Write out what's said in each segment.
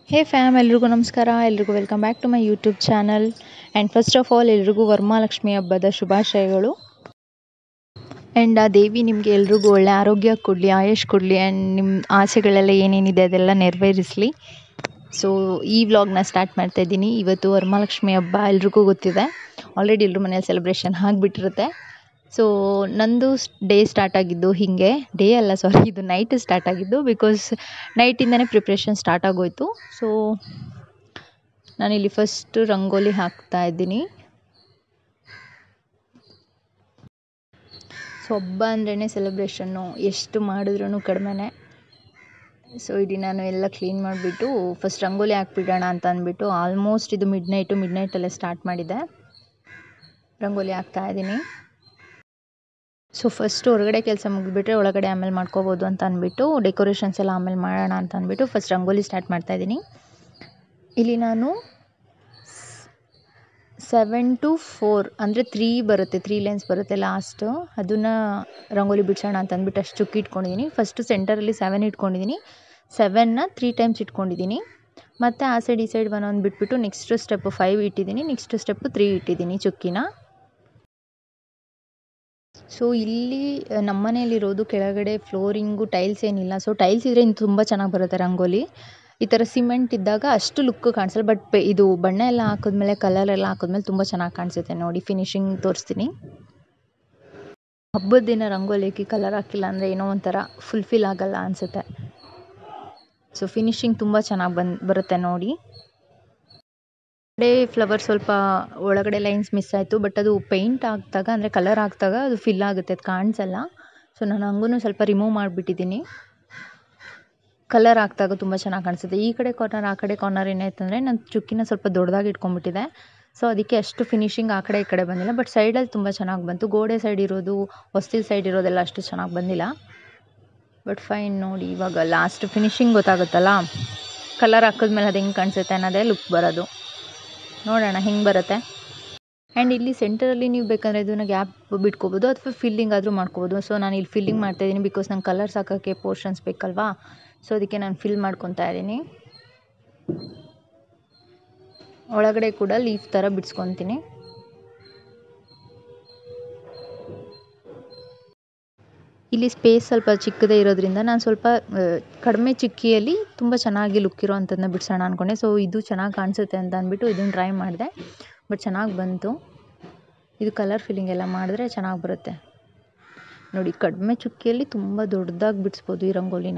ಹೇ fam ಎಲ್ರಿಗೂ ನಮಸ್ಕಾರ ಎಲ್ರಿಗೂ welcome back to my YouTube channel and first of all ಎಲ್ರಿಗೂ ವರಮಹಾಲಕ್ಷ್ಮಿ ಹಬ್ಬದ ಶುಭಾಶಯಗಳು ಆ್ಯಂಡ್ ಆ ದೇವಿ ನಿಮಗೆ ಎಲ್ರಿಗೂ ಒಳ್ಳೆ ಆರೋಗ್ಯ ಕೊಡಲಿ ಆಯುಷ್ ಕೊಡಲಿ ಆ್ಯಂಡ್ ನಿಮ್ಮ ಆಸೆಗಳೆಲ್ಲ ಏನೇನಿದೆ ಅದೆಲ್ಲ ನೆರವೇರಿಸಲಿ ಸೊ ಈ ವ್ಲಾಗ್ನ ಸ್ಟಾರ್ಟ್ ಮಾಡ್ತಾ ಇದ್ದೀನಿ ಇವತ್ತು ವರಮಹಾಲಕ್ಷ್ಮಿ ಹಬ್ಬ ಎಲ್ರಿಗೂ ಗೊತ್ತಿದೆ ಆಲ್ರೆಡಿ ಎಲ್ಲರೂ ಮನೇಲಿ ಸೆಲೆಬ್ರೇಷನ್ ಆಗಿಬಿಟ್ಟಿರುತ್ತೆ ಸೊ ನಂದು ಡೇ ಸ್ಟಾರ್ಟ್ ಆಗಿದ್ದು ಹೀಗೆ ಡೇ ಅಲ್ಲ ಸಾರಿ ಇದು ನೈಟ್ ಸ್ಟಾರ್ಟ್ ಆಗಿದ್ದು ಬಿಕಾಸ್ ನೈಟಿಂದನೇ ಪ್ರಿಪ್ರೇಷನ್ ಸ್ಟಾರ್ಟ್ ಆಗೋಯ್ತು ಸೊ ನಾನಿಲ್ಲಿ ಫಸ್ಟ್ ರಂಗೋಲಿ ಹಾಕ್ತಾ ಇದ್ದೀನಿ ಸೊ ಹಬ್ಬ ಅಂದ್ರೇ ಸೆಲೆಬ್ರೇಷನ್ನು ಎಷ್ಟು ಮಾಡಿದ್ರೂ ಕಡಿಮೆನೇ ಸೊ ಇಡೀ ನಾನು ಎಲ್ಲ ಕ್ಲೀನ್ ಮಾಡಿಬಿಟ್ಟು ಫಸ್ಟ್ ರಂಗೋಲಿ ಹಾಕ್ಬಿಡೋಣ ಅಂತ ಅಂದ್ಬಿಟ್ಟು ಆಲ್ಮೋಸ್ಟ್ ಇದು ಮಿಡ್ ನೈಟು ಮಿಡ್ ನೈಟಲ್ಲೇ ಸ್ಟಾರ್ಟ್ ಮಾಡಿದ್ದೆ ರಂಗೋಲಿ ಹಾಕ್ತಾ ಇದ್ದೀನಿ ಸೊ ಫಸ್ಟ್ ಹೊರಗಡೆ ಕೆಲಸ ಮುಗಿದ್ಬಿಟ್ರೆ ಒಳಗಡೆ ಆಮೇಲೆ ಮಾಡ್ಕೋಬೋದು ಅಂತ ಅಂದ್ಬಿಟ್ಟು ಡೆಕೋರೇಷನ್ಸ್ ಎಲ್ಲ ಆಮೇಲೆ ಮಾಡೋಣ ಅಂತ ಅಂದ್ಬಿಟ್ಟು ಫಸ್ಟ್ ರಂಗೋಲಿ ಸ್ಟಾರ್ಟ್ ಮಾಡ್ತಾಯಿದ್ದೀನಿ ಇಲ್ಲಿ ನಾನು ಸೆವೆನ್ ಟು ಫೋರ್ ಅಂದರೆ ತ್ರೀ ಬರುತ್ತೆ ತ್ರೀ ಲೈನ್ಸ್ ಬರುತ್ತೆ ಲಾಸ್ಟು ಅದನ್ನು ರಂಗೋಲಿ ಬಿಡ್ಸೋಣ ಅಂತ ಅಂದ್ಬಿಟ್ಟು ಅಷ್ಟು ಚುಕ್ಕಿ ಇಟ್ಕೊಂಡಿದ್ದೀನಿ ಫಸ್ಟು ಸೆಂಟರಲ್ಲಿ ಸೆವೆನ್ ಇಟ್ಕೊಂಡಿದ್ದೀನಿ ಸೆವೆನ್ನ ತ್ರೀ ಟೈಮ್ಸ್ ಇಟ್ಕೊಂಡಿದ್ದೀನಿ ಮತ್ತು ಆ ಸೈಡ್ ಈ ಸೈಡ್ ಒಂದೊಂದು ಬಿಟ್ಬಿಟ್ಟು ನೆಕ್ಸ್ಟ್ ಸ್ಟೆಪ್ಪು ಫೈವ್ ಇಟ್ಟಿದ್ದೀನಿ ನೆಕ್ಸ್ಟ್ ಸ್ಟೆಪ್ಪು ತ್ರೀ ಇಟ್ಟಿದ್ದೀನಿ ಚುಕ್ಕಿನ ಸೊ ಇಲ್ಲಿ ನಮ್ಮ ಮನೆಯಲ್ಲಿರೋದು ಕೆಳಗಡೆ ಫ್ಲೋರಿಂಗು ಟೈಲ್ಸ್ ಏನಿಲ್ಲ ಸೊ ಟೈಲ್ಸ್ ಇದ್ದರೆ ಇನ್ನು ತುಂಬ ಚೆನ್ನಾಗಿ ಬರುತ್ತೆ ರಂಗೋಲಿ ಈ ಥರ ಸಿಮೆಂಟ್ ಇದ್ದಾಗ ಅಷ್ಟು ಲುಕ್ ಕಾಣಿಸಲ್ಲ ಬಟ್ ಇದು ಬಣ್ಣ ಎಲ್ಲ ಹಾಕಿದ್ಮೇಲೆ ಕಲರ್ ಎಲ್ಲ ಹಾಕಿದ್ಮೇಲೆ ತುಂಬ ಚೆನ್ನಾಗಿ ಕಾಣಿಸುತ್ತೆ ನೋಡಿ ಫಿನಿಶಿಂಗ್ ತೋರಿಸ್ತೀನಿ ಹಬ್ಬದ ದಿನ ರಂಗೋಲಿಗೆ ಕಲರ್ ಹಾಕಿಲ್ಲ ಅಂದರೆ ಏನೋ ಒಂಥರ ಫುಲ್ಫಿಲ್ ಆಗಲ್ಲ ಅನಿಸುತ್ತೆ ಸೊ ಫಿನಿಶಿಂಗ್ ತುಂಬ ಚೆನ್ನಾಗಿ ಬಂದು ಬರುತ್ತೆ ನೋಡಿ ಕಡೆ ಫ್ಲವರ್ ಸ್ವಲ್ಪ ಒಳಗಡೆ ಲೈನ್ಸ್ ಮಿಸ್ ಆಯಿತು ಬಟ್ ಅದು ಪೇಂಟ್ ಹಾಕಿದಾಗ ಅಂದರೆ ಕಲರ್ ಹಾಕಿದಾಗ ಅದು ಫಿಲ್ ಆಗುತ್ತೆ ಅದು ಕಾಣಿಸಲ್ಲ ಸೊ ನಾನು ಹಂಗೂ ಸ್ವಲ್ಪ ರಿಮೂವ್ ಮಾಡಿಬಿಟ್ಟಿದ್ದೀನಿ ಕಲರ್ ಹಾಕಿದಾಗ ತುಂಬ ಚೆನ್ನಾಗಿ ಕಾಣಿಸುತ್ತೆ ಈ ಕಡೆ ಕಾರ್ನರ್ ಆ ಕಡೆ ಕಾರ್ನರ್ ಏನಾಯ್ತಂದರೆ ನಾನು ಚುಕ್ಕಿನ ಸ್ವಲ್ಪ ದೊಡ್ಡದಾಗಿ ಇಟ್ಕೊಂಡ್ಬಿಟ್ಟಿದೆ ಸೊ ಅದಕ್ಕೆ ಅಷ್ಟು ಫಿನಿಶಿಂಗ್ ಆ ಕಡೆ ಈ ಕಡೆ ಬಂದಿಲ್ಲ ಬಟ್ ಸೈಡಲ್ಲಿ ತುಂಬ ಚೆನ್ನಾಗಿ ಬಂತು ಗೋಡೆ ಸೈಡ್ ಇರೋದು ಹೊಸ್ತಿಲ್ ಸೈಡ್ ಇರೋದೆಲ್ಲ ಅಷ್ಟು ಚೆನ್ನಾಗಿ ಬಂದಿಲ್ಲ ಬಟ್ ಫೈನ್ ನೋಡಿ ಇವಾಗ ಲಾಸ್ಟ್ ಫಿನಿಶಿಂಗ್ ಗೊತ್ತಾಗುತ್ತಲ್ಲ ಕಲರ್ ಹಾಕಿದ್ಮೇಲೆ ಅದು ಹೆಂಗೆ ಕಾಣಿಸುತ್ತೆ ಅನ್ನೋದೇ ಲುಕ್ ಬರೋದು ನೋಡೋಣ ಹೆಂಗೆ ಬರುತ್ತೆ ಆ್ಯಂಡ್ ಇಲ್ಲಿ ಸೆಂಟರಲ್ಲಿ ನೀವು ಬೇಕಂದರೆ ಇದನ್ನು ಗ್ಯಾಪ್ ಬಿಟ್ಕೋಬೋದು ಅಥವಾ ಫಿಲ್ಲಿಂಗ್ ಆದರೂ ಮಾಡ್ಕೋಬೋದು ಸೊ ನಾನು ಇಲ್ಲಿ ಫಿಲ್ಲಿಂಗ್ ಮಾಡ್ತಾಯಿದ್ದೀನಿ ಬಿಕಾಸ್ ನಂಗೆ ಕಲರ್ಸ್ ಹಾಕೋಕ್ಕೆ ಪೋರ್ಷನ್ಸ್ ಬೇಕಲ್ವಾ ಸೊ ಅದಕ್ಕೆ ನಾನು ಫಿಲ್ ಮಾಡ್ಕೊತಾ ಇದ್ದೀನಿ ಒಳಗಡೆ ಕೂಡ ಲೀಫ್ ಥರ ಬಿಡಿಸ್ಕೊತೀನಿ ಇಲ್ಲಿ ಸ್ಪೇಸ್ ಸ್ವಲ್ಪ ಚಿಕ್ಕದೇ ಇರೋದ್ರಿಂದ ನಾನು ಸ್ವಲ್ಪ ಕಡಿಮೆ ಚಿಕ್ಕಿಯಲ್ಲಿ ತುಂಬ ಚೆನ್ನಾಗಿ ಲುಕ್ ಇರೋ ಅಂಥದ್ದನ್ನ ಬಿಡಿಸೋಣ ಅಂದ್ಕೊಂಡೆ ಸೊ ಇದು ಚೆನ್ನಾಗಿ ಕಾಣಿಸುತ್ತೆ ಅಂತ ಅಂದ್ಬಿಟ್ಟು ಇದನ್ನು ಟ್ರೈ ಮಾಡಿದೆ ಬಟ್ ಚೆನ್ನಾಗಿ ಬಂತು ಇದು ಕಲರ್ ಫಿಲ್ಲಿಂಗ್ ಎಲ್ಲ ಮಾಡಿದ್ರೆ ಚೆನ್ನಾಗಿ ಬರುತ್ತೆ ನೋಡಿ ಕಡಿಮೆ ಚುಕ್ಕಿಯಲ್ಲಿ ತುಂಬ ದೊಡ್ಡದಾಗಿ ಬಿಡಿಸ್ಬೋದು ಈ ರಂಗೋಲಿನ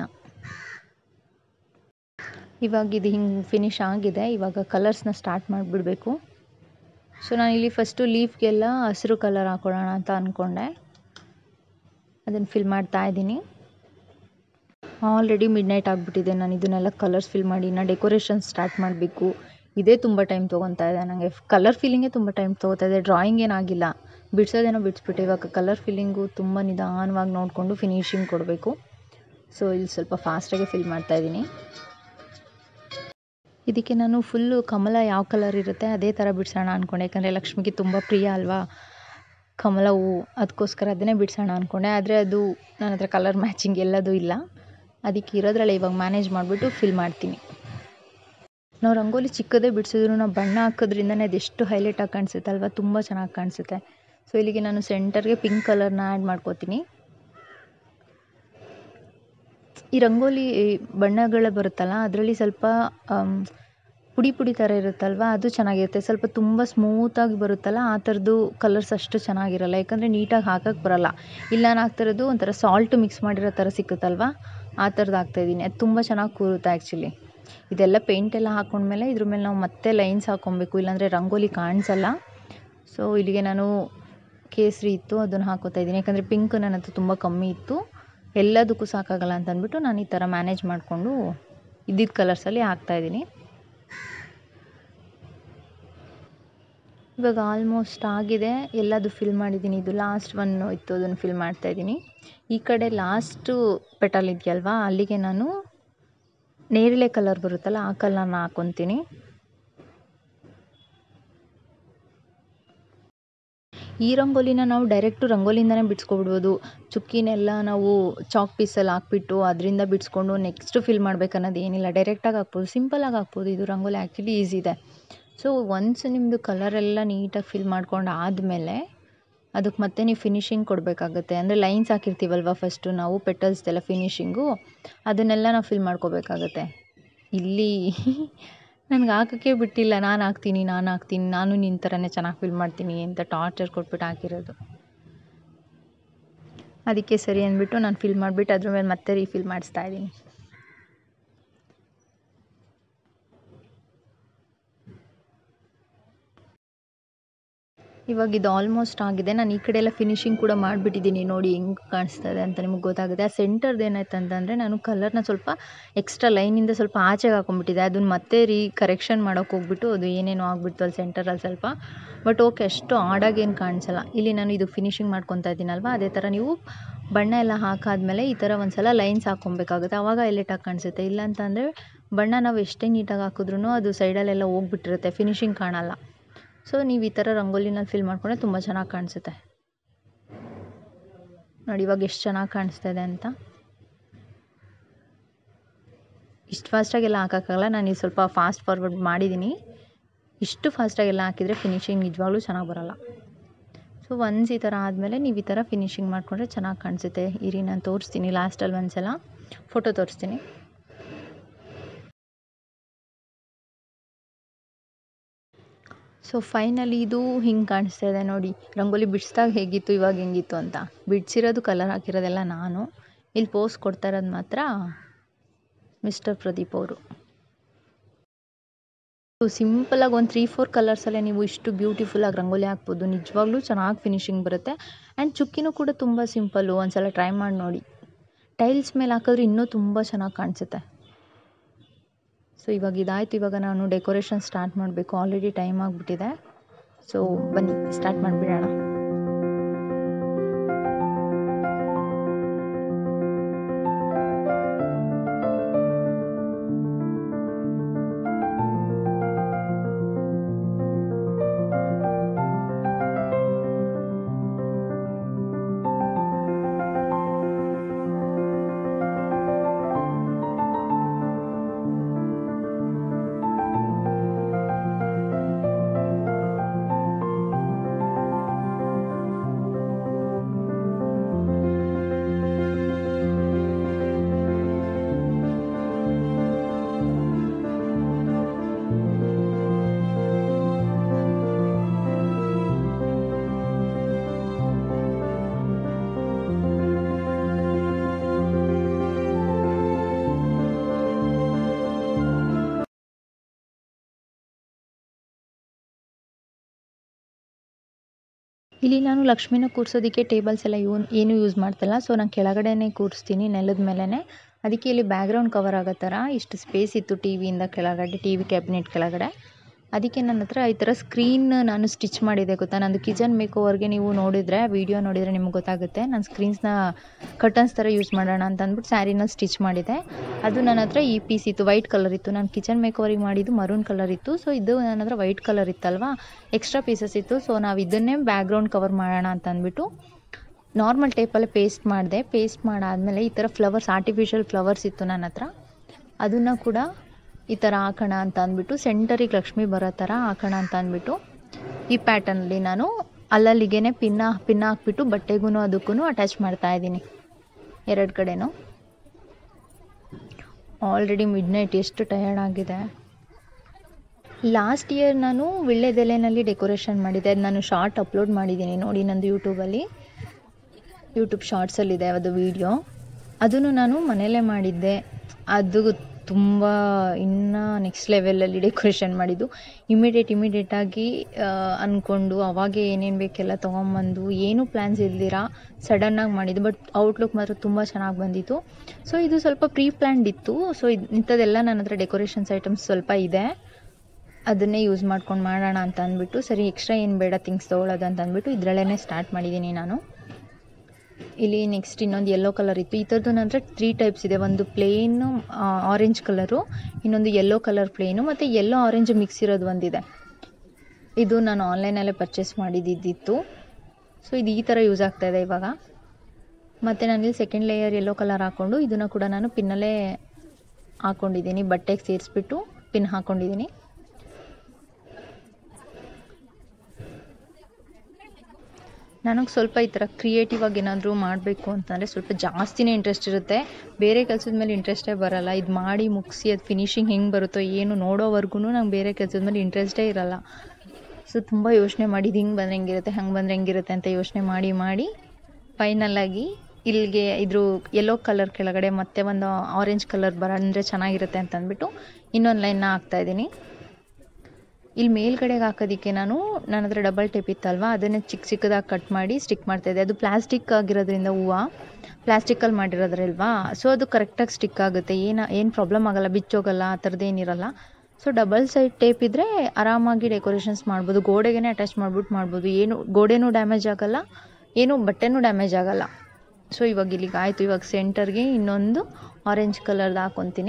ಇವಾಗ ಇದು ಹಿಂಗೆ ಫಿನಿಶ್ ಆಗಿದೆ ಇವಾಗ ಕಲರ್ಸ್ನ ಸ್ಟಾರ್ಟ್ ಮಾಡಿಬಿಡಬೇಕು ಸೊ ನಾನು ಇಲ್ಲಿ ಫಸ್ಟು ಲೀಫ್ಗೆಲ್ಲ ಹಸಿರು ಕಲರ್ ಹಾಕೊಳ್ಳೋಣ ಅಂತ ಅಂದ್ಕೊಂಡೆ ಅದನ್ನು ಫಿಲ್ ಮಾಡ್ತಾ ಇದ್ದೀನಿ ಆಲ್ರೆಡಿ ಮಿಡ್ ನೈಟ್ ಆಗಿಬಿಟ್ಟಿದೆ ನಾನು ಇದನ್ನೆಲ್ಲ ಕಲರ್ಸ್ ಫಿಲ್ ಮಾಡಿ ಇನ್ನು ಡೆಕೋರೇಷನ್ ಸ್ಟಾರ್ಟ್ ಮಾಡಬೇಕು ಇದೇ ತುಂಬ ಟೈಮ್ ತೊಗೊತಾ ಇದೆ ನನಗೆ ಕಲರ್ ಫಿಲ್ಲಿಂಗೇ ತುಂಬ ಟೈಮ್ ತೊಗೋತಾ ಇದೆ ಡ್ರಾಯಿಂಗ್ ಏನಾಗಿಲ್ಲ ಬಿಡಿಸೋದೇನೋ ಬಿಡಿಸ್ಬಿಟ್ಟೆ ಇವಾಗ ಕಲರ್ ಫಿಲ್ಲಿಂಗು ತುಂಬ ನಿಧಾನವಾಗಿ ನೋಡಿಕೊಂಡು ಫಿನಿಶಿಂಗ್ ಕೊಡಬೇಕು ಸೊ ಇಲ್ಲಿ ಸ್ವಲ್ಪ ಫಾಸ್ಟಾಗಿ ಫಿಲ್ ಮಾಡ್ತಾಯಿದ್ದೀನಿ ಇದಕ್ಕೆ ನಾನು ಫುಲ್ಲು ಕಮಲ ಯಾವ ಕಲರ್ ಇರುತ್ತೆ ಅದೇ ಥರ ಬಿಡಿಸೋಣ ಅಂದ್ಕೊಂಡೆ ಯಾಕಂದರೆ ಲಕ್ಷ್ಮಿಗೆ ತುಂಬ ಪ್ರಿಯ ಅಲ್ವಾ ಕಮಲ ಹೂವು ಅದಕ್ಕೋಸ್ಕರ ಅದನ್ನೇ ಬಿಡಿಸೋಣ ಅಂದ್ಕೊಂಡೆ ಆದರೆ ಅದು ನನ್ನ ಹತ್ರ ಕಲರ್ ಮ್ಯಾಚಿಂಗ್ ಎಲ್ಲದೂ ಇಲ್ಲ ಅದಕ್ಕೆ ಇರೋದ್ರಲ್ಲೇ ಇವಾಗ ಮ್ಯಾನೇಜ್ ಮಾಡಿಬಿಟ್ಟು ಫಿಲ್ ಮಾಡ್ತೀನಿ ನಾವು ರಂಗೋಲಿ ಚಿಕ್ಕದೇ ಬಿಡಿಸಿದ್ರು ನಾವು ಬಣ್ಣ ಹಾಕೋದ್ರಿಂದನೇ ಅದೆಷ್ಟು ಹೈಲೈಟಾಗಿ ಕಾಣಿಸುತ್ತೆ ಅಲ್ವಾ ತುಂಬ ಚೆನ್ನಾಗಿ ಕಾಣಿಸುತ್ತೆ ಸೊ ಇಲ್ಲಿಗೆ ನಾನು ಸೆಂಟರ್ಗೆ ಪಿಂಕ್ ಕಲರ್ನ ಆ್ಯಡ್ ಮಾಡ್ಕೋತೀನಿ ಈ ರಂಗೋಲಿ ಬಣ್ಣಗಳು ಬರುತ್ತಲ್ಲ ಅದರಲ್ಲಿ ಸ್ವಲ್ಪ ಪುಡಿ ಪುಡಿ ಥರ ಇರುತ್ತಲ್ವ ಅದು ಚೆನ್ನಾಗಿರುತ್ತೆ ಸ್ವಲ್ಪ ತುಂಬ ಸ್ಮೂತಾಗಿ ಬರುತ್ತಲ್ಲ ಆ ಥರದ್ದು ಕಲರ್ಸ್ ಅಷ್ಟು ಚೆನ್ನಾಗಿರಲ್ಲ ಯಾಕಂದರೆ ನೀಟಾಗಿ ಹಾಕೋಕ್ಕೆ ಬರೋಲ್ಲ ಇಲ್ಲ ನಾನು ಹಾಕ್ತಿರೋದು ಒಂಥರ ಸಾಲ್ಟ್ ಮಿಕ್ಸ್ ಮಾಡಿರೋ ಥರ ಸಿಕ್ಕುತ್ತಲ್ವ ಆ ಥರದ್ದು ಹಾಕ್ತಾಯಿದ್ದೀನಿ ಅದು ತುಂಬ ಚೆನ್ನಾಗಿ ಕೂರುತ್ತೆ ಆ್ಯಕ್ಚುಲಿ ಇದೆಲ್ಲ ಪೇಂಟೆಲ್ಲ ಹಾಕ್ಕೊಂಡ್ಮೇಲೆ ಇದ್ರ ಮೇಲೆ ನಾವು ಮತ್ತೆ ಲೈನ್ಸ್ ಹಾಕ್ಕೊಬೇಕು ಇಲ್ಲಾಂದರೆ ರಂಗೋಲಿ ಕಾಣಿಸಲ್ಲ ಸೊ ಇಲ್ಲಿಗೆ ನಾನು ಕೇಸರಿ ಇತ್ತು ಅದನ್ನು ಹಾಕೋತಾ ಇದ್ದೀನಿ ಯಾಕಂದರೆ ಪಿಂಕ್ ನನ್ನ ಹತ್ರ ತುಂಬ ಕಮ್ಮಿ ಇತ್ತು ಎಲ್ಲದಕ್ಕೂ ಸಾಕಾಗಲ್ಲ ಅಂತ ಅಂದ್ಬಿಟ್ಟು ನಾನು ಈ ಥರ ಮ್ಯಾನೇಜ್ ಮಾಡಿಕೊಂಡು ಇದ್ದಿದ್ದ ಕಲರ್ಸಲ್ಲಿ ಹಾಕ್ತಾಯಿದ್ದೀನಿ ಇವಾಗ ಆಲ್ಮೋಸ್ಟ್ ಆಗಿದೆ ಎಲ್ಲದು ಫಿಲ್ ಮಾಡಿದ್ದೀನಿ ಇದು ಲಾಸ್ಟ್ ಒನ್ ಇತ್ತು ಅದನ್ನು ಫಿಲ್ ಮಾಡ್ತಾಯಿದ್ದೀನಿ ಈ ಕಡೆ ಲಾಸ್ಟು ಪೆಟಲ್ ಇದೆಯಲ್ವಾ ಅಲ್ಲಿಗೆ ನಾನು ನೇರಳೆ ಕಲರ್ ಬರುತ್ತಲ್ಲ ಆ ಕಲರ್ನ ಹಾಕ್ಕೊತೀನಿ ಈ ರಂಗೋಲಿನ ನಾವು ಡೈರೆಕ್ಟು ರಂಗೋಲಿಯಿಂದನೇ ಬಿಡಿಸ್ಕೊಬಿಡ್ಬೋದು ಚುಕ್ಕಿನೆಲ್ಲ ನಾವು ಚಾಕ್ ಪೀಸಲ್ಲಿ ಹಾಕ್ಬಿಟ್ಟು ಅದರಿಂದ ಬಿಡಿಸ್ಕೊಂಡು ನೆಕ್ಸ್ಟ್ ಫಿಲ್ ಮಾಡ್ಬೇಕು ಅನ್ನೋದು ಏನಿಲ್ಲ ಡೈರೆಕ್ಟಾಗಿ ಹಾಕ್ಬೋದು ಸಿಂಪಲಾಗಿ ಹಾಕ್ಬೋದು ಇದು ರಂಗೋಲಿ ಆ್ಯಕ್ಚುಲಿ ಈಸಿ ಇದೆ ಸೊ ಒನ್ಸ್ ನಿಮ್ಮದು ಕಲರೆಲ್ಲ ನೀಟಾಗಿ ಫಿಲ್ ಮಾಡ್ಕೊಂಡು ಆದಮೇಲೆ ಅದಕ್ಕೆ ಮತ್ತೆ ನೀವು ಫಿನಿಶಿಂಗ್ ಕೊಡಬೇಕಾಗುತ್ತೆ ಅಂದರೆ ಲೈನ್ಸ್ ಹಾಕಿರ್ತೀವಲ್ವ ಫಸ್ಟು ನಾವು ಪೆಟಲ್ಸ್ದೆಲ್ಲ ಫಿನಿಶಿಂಗು ಅದನ್ನೆಲ್ಲ ನಾವು ಫಿಲ್ ಮಾಡ್ಕೋಬೇಕಾಗತ್ತೆ ಇಲ್ಲಿ ನನಗೆ ಹಾಕೋಕ್ಕೆ ಬಿಟ್ಟಿಲ್ಲ ನಾನು ಹಾಕ್ತೀನಿ ನಾನು ಹಾಕ್ತೀನಿ ನಾನು ನಿನ್ನ ಥರನೇ ಚೆನ್ನಾಗಿ ಫಿಲ್ ಮಾಡ್ತೀನಿ ಅಂತ ಟಾರ್ಚರ್ ಕೊಟ್ಬಿಟ್ಟು ಹಾಕಿರೋದು ಅದಕ್ಕೆ ಸರಿ ಅಂದ್ಬಿಟ್ಟು ನಾನು ಫಿಲ್ ಮಾಡಿಬಿಟ್ಟು ಅದ್ರ ಮೇಲೆ ಮತ್ತೆ ರೀಫಿಲ್ ಮಾಡಿಸ್ತಾ ಇದ್ದೀನಿ ಇವಾಗ ಇದು ಆಲ್ಮೋಸ್ಟ್ ಆಗಿದೆ ನಾನು ಈ ಕಡೆ ಎಲ್ಲ ಫಿನಿಶಿಂಗ್ ಕೂಡ ಮಾಡಿಬಿಟ್ಟಿದ್ದೀನಿ ನೋಡಿ ಹೆಂಗೆ ಕಾಣಿಸ್ತಾ ಇದೆ ಅಂತ ನಿಮಗೆ ಗೊತ್ತಾಗುತ್ತೆ ಆ ಸೆಂಟರ್ದು ಏನಾಯ್ತು ಅಂತಂದರೆ ನಾನು ಕಲರ್ನ ಸ್ವಲ್ಪ ಎಕ್ಸ್ಟ್ರಾ ಲೈನಿಂದ ಸ್ವಲ್ಪ ಆಚೆಗೆ ಹಾಕೊಂಡ್ಬಿಟ್ಟಿದ್ದೆ ಅದನ್ನ ಮತ್ತೆ ರೀ ಕರೆಕ್ಷನ್ ಮಾಡೋಕೆ ಹೋಗ್ಬಿಟ್ಟು ಅದು ಏನೇನೋ ಆಗ್ಬಿಡ್ತು ಅಲ್ಲಿ ಸೆಂಟರಲ್ಲಿ ಸ್ವಲ್ಪ ಬಟ್ ಓಕೆ ಅಷ್ಟು ಆಡಾಗಿ ಏನು ಕಾಣಿಸಲ್ಲ ಇಲ್ಲಿ ನಾನು ಇದು ಫಿನಿಶಿಂಗ್ ಮಾಡ್ಕೊತಾ ಇದ್ದೀನಲ್ವ ಅದೇ ಥರ ನೀವು ಬಣ್ಣ ಎಲ್ಲ ಹಾಕಾದ್ಮೇಲೆ ಈ ಥರ ಒಂದು ಸಲ ಲೈನ್ಸ್ ಹಾಕ್ಕೊಬೇಕಾಗುತ್ತೆ ಆವಾಗ ಹೈಲೈಟಾಗಿ ಕಾಣಿಸುತ್ತೆ ಇಲ್ಲ ಅಂತಂದರೆ ಬಣ್ಣ ನಾವು ಎಷ್ಟೇ ನೀಟಾಗಿ ಹಾಕಿದ್ರೂ ಅದು ಸೈಡಲ್ಲೆಲ್ಲ ಹೋಗ್ಬಿಟ್ಟಿರುತ್ತೆ ಫಿನಿಶಿಂಗ್ ಕಾಣಲ್ಲ ಸೊ ನೀವು ಈ ಥರ ರಂಗೋಲಿನಲ್ಲಿ ಫಿಲ್ ಮಾಡ್ಕೊಂಡ್ರೆ ತುಂಬ ಚೆನ್ನಾಗಿ ಕಾಣಿಸುತ್ತೆ ನೋಡಿ ಇವಾಗ ಎಷ್ಟು ಚೆನ್ನಾಗಿ ಕಾಣಿಸ್ತಾ ಇದೆ ಅಂತ ಇಷ್ಟು ಫಾಸ್ಟಾಗೆಲ್ಲ ಹಾಕೋಕ್ಕಾಗಲ್ಲ ನಾನು ಇದು ಸ್ವಲ್ಪ ಫಾಸ್ಟ್ ಫಾರ್ವರ್ಡ್ ಮಾಡಿದ್ದೀನಿ ಇಷ್ಟು ಫಾಸ್ಟಾಗೆಲ್ಲ ಹಾಕಿದರೆ ಫಿನಿಶಿಂಗ್ ನಿಜವಾಗ್ಲೂ ಚೆನ್ನಾಗಿ ಬರೋಲ್ಲ ಸೊ ಒನ್ಸ್ ಈ ಥರ ಆದಮೇಲೆ ನೀವು ಈ ಥರ ಫಿನಿಶಿಂಗ್ ಮಾಡಿಕೊಂಡ್ರೆ ಚೆನ್ನಾಗಿ ಕಾಣಿಸುತ್ತೆ ಇರಿ ನಾನು ತೋರಿಸ್ತೀನಿ ಲಾಸ್ಟಲ್ಲಿ ಒಂದ್ಸಲ ಫೋಟೋ ತೋರಿಸ್ತೀನಿ ಸೊ ಫೈನಲಿ ಇದು ಹಿಂಗೆ ಕಾಣಿಸ್ತಾ ಇದೆ ನೋಡಿ ರಂಗೋಲಿ ಬಿಡಿಸ್ದಾಗ ಹೇಗಿತ್ತು ಇವಾಗ ಹೆಂಗಿತ್ತು ಅಂತ ಬಿಡಿಸಿರೋದು ಕಲರ್ ಹಾಕಿರೋದೆಲ್ಲ ನಾನು ಇಲ್ಲಿ ಪೋಸ್ ಕೊಡ್ತಾ ಇರೋದು ಮಾತ್ರ ಮಿಸ್ಟರ್ ಪ್ರದೀಪ್ ಅವರು ಸೊ ಸಿಂಪಲಾಗಿ ಒಂದು ತ್ರೀ ಫೋರ್ ಕಲರ್ಸಲ್ಲೇ ನೀವು ಇಷ್ಟು ಬ್ಯೂಟಿಫುಲ್ಲಾಗಿ ರಂಗೋಲಿ ಹಾಕ್ಬೋದು ನಿಜವಾಗ್ಲೂ ಚೆನ್ನಾಗಿ ಫಿನಿಶಿಂಗ್ ಬರುತ್ತೆ ಆ್ಯಂಡ್ ಚುಕ್ಕಿನೂ ಕೂಡ ತುಂಬ ಸಿಂಪಲ್ಲು ಒಂದ್ಸಲ ಟ್ರೈ ಮಾಡಿ ನೋಡಿ ಟೈಲ್ಸ್ ಮೇಲೆ ಹಾಕಿದ್ರೆ ಇನ್ನೂ ತುಂಬ ಚೆನ್ನಾಗಿ ಕಾಣಿಸುತ್ತೆ ಸೊ ಇವಾಗ ಇದಾಯಿತು ಇವಾಗ ನಾನು ಡೆಕೋರೇಷನ್ ಸ್ಟಾರ್ಟ್ ಮಾಡಬೇಕು ಆಲ್ರೆಡಿ ಟೈಮ್ ಆಗಿಬಿಟ್ಟಿದೆ ಸೊ ಬನ್ನಿ ಸ್ಟಾರ್ಟ್ ಮಾಡಿಬಿಡೋಣ ಇಲ್ಲಿ ನಾನು ಲಕ್ಷ್ಮಿನ ಕೂರಿಸೋದಕ್ಕೆ ಟೇಬಲ್ಸ್ ಎಲ್ಲ ಯೂ ಏನೂ ಯೂಸ್ ಮಾಡ್ತಿಲ್ಲ ಸೊ ನಾನು ಕೆಳಗಡೆನೇ ಕೂರಿಸ್ತೀನಿ ನೆಲದ ಮೇಲೇ ಅದಕ್ಕೆ ಇಲ್ಲಿ ಬ್ಯಾಕ್ಗ್ರೌಂಡ್ ಕವರ್ ಆಗೋ ಥರ ಇಷ್ಟು ಸ್ಪೇಸ್ ಇತ್ತು ಟಿ ವಿಯಿಂದ ಕೆಳಗಡೆ ಟಿ ವಿ ಕ್ಯಾಬಿನೆಟ್ ಕೆಳಗಡೆ ಅದಕ್ಕೆ ನನ್ನ ಹತ್ರ ಈ ಥರ ಸ್ಕ್ರೀನ್ ನಾನು ಸ್ಟಿಚ್ ಮಾಡಿದೆ ಗೊತ್ತಾ ನಂದು ಕಿಚನ್ ಮೇಕ್ ಓವರ್ಗೆ ನೀವು ನೋಡಿದರೆ ವೀಡಿಯೋ ನೋಡಿದರೆ ನಿಮ್ಗೆ ಗೊತ್ತಾಗುತ್ತೆ ನಾನು ಸ್ಕ್ರೀನ್ಸ್ನ ಕರ್ಟನ್ಸ್ ಥರ ಯೂಸ್ ಮಾಡೋಣ ಅಂತ ಅಂದ್ಬಿಟ್ಟು ಸ್ಯಾರಿನ ಸ್ಟಿಚ್ ಮಾಡಿದೆ ಅದು ನನ್ನ ಹತ್ರ ಈ ಪೀಸ್ ಇತ್ತು ವೈಟ್ ಕಲರ್ ಇತ್ತು ನಾನು ಕಿಚನ್ ಮೇಕ್ ಓವರಿಗೆ ಮಾಡಿದ್ದು ಮರೂನ್ ಕಲರ್ ಇತ್ತು ಸೊ ಇದು ನನ್ನ ಹತ್ರ ವೈಟ್ ಕಲರ್ ಇತ್ತಲ್ವಾ ಎಕ್ಸ್ಟ್ರಾ ಪೀಸಸ್ ಇತ್ತು ಸೊ ನಾವು ಇದನ್ನೇ ಬ್ಯಾಕ್ಗ್ರೌಂಡ್ ಕವರ್ ಮಾಡೋಣ ಅಂತ ಅಂದ್ಬಿಟ್ಟು ನಾರ್ಮಲ್ ಟೇಪಲ್ಲೇ ಪೇಸ್ಟ್ ಮಾಡಿದೆ ಪೇಸ್ಟ್ ಮಾಡಾದಮೇಲೆ ಈ ಥರ ಫ್ಲವರ್ಸ್ ಆರ್ಟಿಫಿಷಿಯಲ್ ಫ್ಲವರ್ಸ್ ಇತ್ತು ನನ್ನ ಹತ್ರ ಅದನ್ನು ಕೂಡ ಈ ಥರ ಹಾಕೋಣ ಅಂತ ಅಂದ್ಬಿಟ್ಟು ಸೆಂಟರಿಗೆ ಲಕ್ಷ್ಮಿ ಬರೋ ಥರ ಹಾಕೋಣ ಅಂತ ಅಂದ್ಬಿಟ್ಟು ಈ ಪ್ಯಾಟರ್ನಲ್ಲಿ ನಾನು ಅಲ್ಲಲ್ಲಿಗೆ ಪಿನ್ನ ಪಿನ್ನ ಹಾಕ್ಬಿಟ್ಟು ಬಟ್ಟೆಗೂ ಅದಕ್ಕೂ ಅಟ್ಯಾಚ್ ಮಾಡ್ತಾ ಇದ್ದೀನಿ ಎರಡು ಕಡೆನೂ ಆಲ್ರೆಡಿ ಮಿಡ್ ನೈಟ್ ಎಷ್ಟು ಟಯರ್ಡ್ ಆಗಿದೆ ಲಾಸ್ಟ್ ಇಯರ್ ನಾನು ವಿಳ್ಳೆದೆಲೆನಲ್ಲಿ ಡೆಕೋರೇಷನ್ ಮಾಡಿದ್ದೆ ಅದು ನಾನು ಶಾರ್ಟ್ ಅಪ್ಲೋಡ್ ಮಾಡಿದ್ದೀನಿ ನೋಡಿ ನಂದು ಯೂಟ್ಯೂಬಲ್ಲಿ ಯೂಟ್ಯೂಬ್ ಶಾರ್ಟ್ಸಲ್ಲಿದೆ ಅದು ವೀಡಿಯೋ ಅದನ್ನು ನಾನು ಮನೆಯಲ್ಲೇ ಮಾಡಿದ್ದೆ ಅದು ತುಂಬ ಇನ್ನೂ ನೆಕ್ಸ್ಟ್ ಲೆವೆಲಲ್ಲಿ ಡೆಕೋರೇಷನ್ ಮಾಡಿದ್ದು ಇಮಿಡಿಯೇಟ್ ಇಮಿಡಿಯೇಟಾಗಿ ಅಂದ್ಕೊಂಡು ಅವಾಗೇ ಏನೇನು ಬೇಕೆಲ್ಲ ತೊಗೊಂಬಂದು ಏನೂ ಪ್ಲ್ಯಾನ್ಸ್ ಇಲ್ದಿರ ಸಡನ್ನಾಗಿ ಮಾಡಿದ್ದು ಬಟ್ ಔಟ್ಲುಕ್ ಮಾತ್ರ ತುಂಬ ಚೆನ್ನಾಗಿ ಬಂದಿತ್ತು ಸೊ ಇದು ಸ್ವಲ್ಪ ಪ್ರೀ ಪ್ಲ್ಯಾನ್ಡ್ ಇತ್ತು ಸೊ ಇದು ಇಂಥದ್ದೆಲ್ಲ ನನ್ನ ಹತ್ರ ಡೆಕೋರೇಷನ್ಸ್ ಐಟಮ್ಸ್ ಸ್ವಲ್ಪ ಇದೆ ಅದನ್ನೇ ಯೂಸ್ ಮಾಡ್ಕೊಂಡು ಮಾಡೋಣ ಅಂತ ಅಂದ್ಬಿಟ್ಟು ಸರಿ ಎಕ್ಸ್ಟ್ರಾ ಏನು ಬೇಡ ಥಿಂಗ್ಸ್ ತೊಗೊಳೋದು ಅಂತ ಅಂದ್ಬಿಟ್ಟು ಇದರಲ್ಲೇ ಸ್ಟಾರ್ಟ್ ಮಾಡಿದ್ದೀನಿ ನಾನು ಇಲ್ಲಿ ನೆಕ್ಸ್ಟ್ ಇನ್ನೊಂದು ಯೆಲ್ಲೋ ಕಲರ್ ಇತ್ತು ಈ ಥರದ್ದು ನನ್ನ ಹತ್ರ ತ್ರೀ ಟೈಪ್ಸ್ ಇದೆ ಒಂದು ಪ್ಲೇನು ಆರೆಂಜ್ ಕಲರು ಇನ್ನೊಂದು ಯೆಲ್ಲೋ ಕಲರ್ ಪ್ಲೇನು ಮತ್ತು ಯೆಲ್ಲೋ ಆರೆಂಜ್ ಮಿಕ್ಸ್ ಇರೋದು ಒಂದಿದೆ ಇದು ನಾನು ಆನ್ಲೈನಲ್ಲೇ ಪರ್ಚೇಸ್ ಮಾಡಿದ್ದಿತ್ತು ಸೊ ಇದು ಈ ಥರ ಯೂಸ್ ಆಗ್ತಾಯಿದೆ ಇವಾಗ ಮತ್ತು ನಾನಿಲ್ಲಿ ಸೆಕೆಂಡ್ ಲೇಯರ್ ಯೆಲ್ಲೋ ಕಲರ್ ಹಾಕ್ಕೊಂಡು ಇದನ್ನು ಕೂಡ ನಾನು ಪಿನ್ನಲ್ಲೇ ಹಾಕ್ಕೊಂಡಿದ್ದೀನಿ ಬಟ್ಟೆಗೆ ಸೇರಿಸ್ಬಿಟ್ಟು ಪಿನ್ ಹಾಕ್ಕೊಂಡಿದ್ದೀನಿ ನನಗೆ ಸ್ವಲ್ಪ ಈ ಥರ ಕ್ರಿಯೇಟಿವ್ ಆಗಿ ಏನಾದರೂ ಮಾಡಬೇಕು ಅಂತಂದರೆ ಸ್ವಲ್ಪ ಜಾಸ್ತಿನೇ ಇಂಟ್ರೆಸ್ಟ್ ಇರುತ್ತೆ ಬೇರೆ ಕೆಲಸದ ಮೇಲೆ ಇಂಟ್ರೆಸ್ಟೇ ಬರಲ್ಲ ಇದು ಮಾಡಿ ಮುಗಿಸಿ ಅದು ಫಿನಿಶಿಂಗ್ ಹೆಂಗೆ ಬರುತ್ತೋ ಏನು ನೋಡೋವರೆಗೂ ನಂಗೆ ಬೇರೆ ಕೆಲಸದ ಮೇಲೆ ಇಂಟ್ರೆಸ್ಟೇ ಇರಲ್ಲ ಸೊ ತುಂಬ ಯೋಚನೆ ಮಾಡಿ ಇದು ಹಿಂಗೆ ಬಂದರೆ ಹೆಂಗಿರುತ್ತೆ ಹಂಗೆ ಬಂದರೆ ಹೆಂಗಿರುತ್ತೆ ಅಂತ ಯೋಚನೆ ಮಾಡಿ ಮಾಡಿ ಫೈನಲಾಗಿ ಇಲ್ಲಿಗೆ ಇದ್ರ ಯೆಲ್ಲೋ ಕಲರ್ ಕೆಳಗಡೆ ಮತ್ತೆ ಒಂದು ಆರೆಂಜ್ ಕಲರ್ ಬರಂದರೆ ಚೆನ್ನಾಗಿರುತ್ತೆ ಅಂತ ಅಂದ್ಬಿಟ್ಟು ಇನ್ನೊಂದು ಲೈನ್ನ ಹಾಕ್ತಾಯಿದ್ದೀನಿ ಇಲ್ಲಿ ಮೇಲ್ಗಡೆಗೆ ಹಾಕೋದಕ್ಕೆ ನಾನು ನನ್ನ ಹತ್ರ ಡಬಲ್ ಟೇಪ್ ಇತ್ತಲ್ವ ಅದನ್ನೇ ಚಿಕ್ಕ ಚಿಕ್ಕದಾಗಿ ಕಟ್ ಮಾಡಿ ಸ್ಟಿಕ್ ಮಾಡ್ತಾಯಿದ್ದೆ ಅದು ಪ್ಲಾಸ್ಟಿಕ್ ಆಗಿರೋದ್ರಿಂದ ಹೂವು ಪ್ಲಾಸ್ಟಿಕಲ್ಲಿ ಮಾಡಿರೋದ್ರಲ್ವಾ ಸೊ ಅದು ಕರೆಕ್ಟಾಗಿ ಸ್ಟಿಕ್ ಆಗುತ್ತೆ ಏನು ಏನು ಪ್ರಾಬ್ಲಮ್ ಆಗಲ್ಲ ಬಿಚ್ಚೋಗಲ್ಲ ಆ ಥರದ್ದು ಏನಿರಲ್ಲ ಸೊ ಡಬಲ್ ಸೈಡ್ ಟೇಪ್ ಇದ್ದರೆ ಆರಾಮಾಗಿ ಡೆಕೋರೇಷನ್ಸ್ ಮಾಡ್ಬೋದು ಗೋಡೆಗೆ ಅಟ್ಯಾಚ್ ಮಾಡ್ಬಿಟ್ಟು ಮಾಡ್ಬೋದು ಏನು ಗೋಡೆನೂ ಡ್ಯಾಮೇಜ್ ಆಗಲ್ಲ ಏನು ಬಟ್ಟೆನೂ ಡ್ಯಾಮೇಜ್ ಆಗಲ್ಲ ಸೊ ಇವಾಗ ಇಲ್ಲಿಗೆ ಆಯಿತು ಇವಾಗ ಸೆಂಟರ್ಗೆ ಇನ್ನೊಂದು ಆರೆಂಜ್ ಕಲರ್ದು ಹಾಕ್ಕೊತೀನಿ